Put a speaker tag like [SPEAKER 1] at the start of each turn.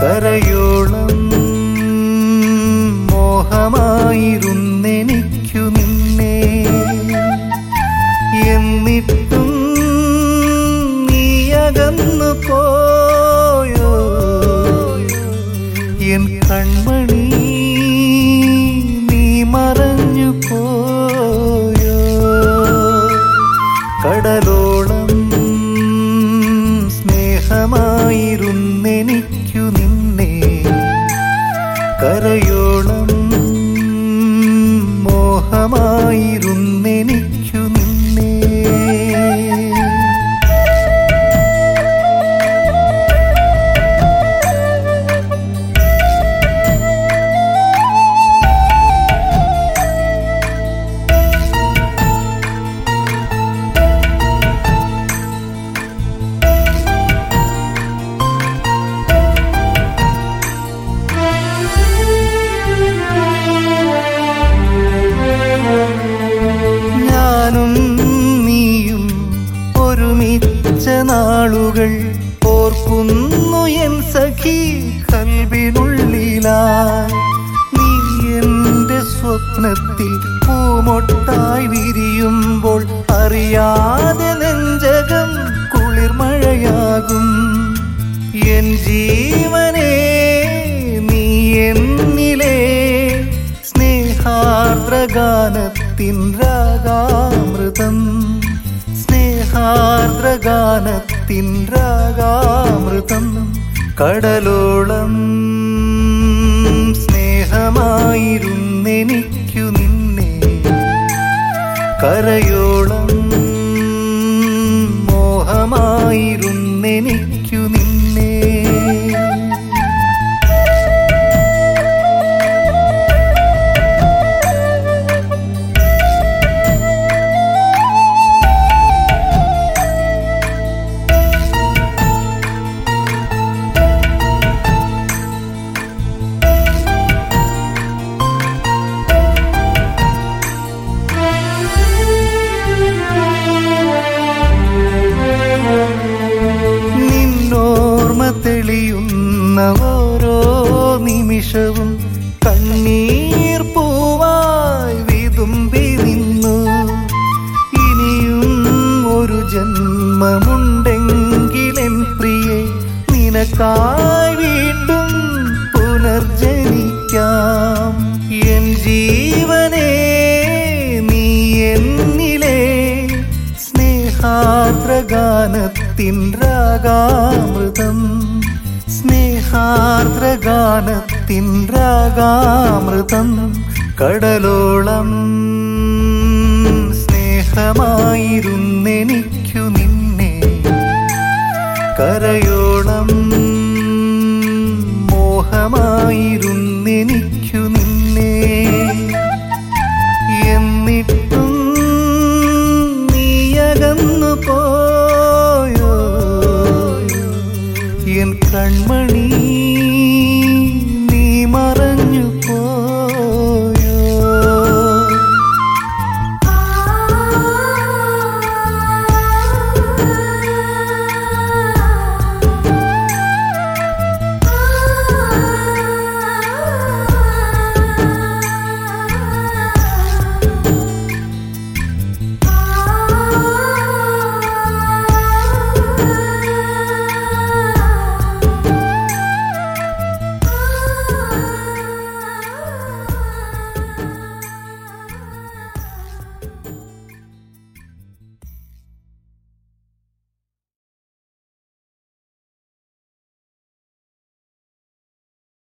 [SPEAKER 1] കരയോളം മോഹമായിരുന്നെനിക്കു നിന്നെ എന്നിട്ടും നീ അകന്നു പോയോ എൻ കൺമണി നീ മറഞ്ഞു പോയോ കടലോളം സ്നേഹമായിരുന്നെനിക്കു നിന്നെ കരയോളം മോഹമായിരുന്നെനിക്കു നിന്നെ ഞാനും നീയും ഒരുമിച്ച നാളുകൾ ഓർക്കുന്നു എൻ സഖി കൽവിനുള്ളിലായി നീ എന്റെ സ്വപ്നത്തിൽ പൂമൊട്ടായി വിരിയുമ്പോൾ അറിയാതെ നെഞ്ചകം കുളിർമഴയാകും എൻ ജീവനേ നീ എന്നിലേ സ്നേഹാർദ്രഗാനത്തിൻ രാഗാമൃതം സ്നേഹാർദ്രഗാനത്തിൻ രാഗാമൃതം കടലോളം സ്നേഹമായിരുന്നെനിക്കു നിന്നെ കരയോളം മോഹമായിരുന്നെനിക്കു നിന്നെ നിന്നോർമ്മ തെളിയുന്ന ഓരോ നിമിഷവും കണ്ണീർ പൂവായി വിതുമ്പി നിന്നു ഇനിയും ഒരു ജന്മമുണ്ടെങ്കിലെൻ പ്രിയെ നിനക്കായി വീണ്ടും പുനർജനിക്കാം എൻ ജീവനേ നീ എന്നിലേ സ്നേഹാർദ്രഗാനത്തിൻ രാഗാമൃതം സ്നേഹാർദ്രഗാനത്തിൻ രാഗാമൃതം കടലോളം സ്നേഹമായിരുന്നെനിക്കു നിന്നെ കരയോളം മോഹമായിരുന്നെനിക്കു നിന്നെ എന്നിട്ടും നീ അകന്നു പോയോ എൻ കൺമണി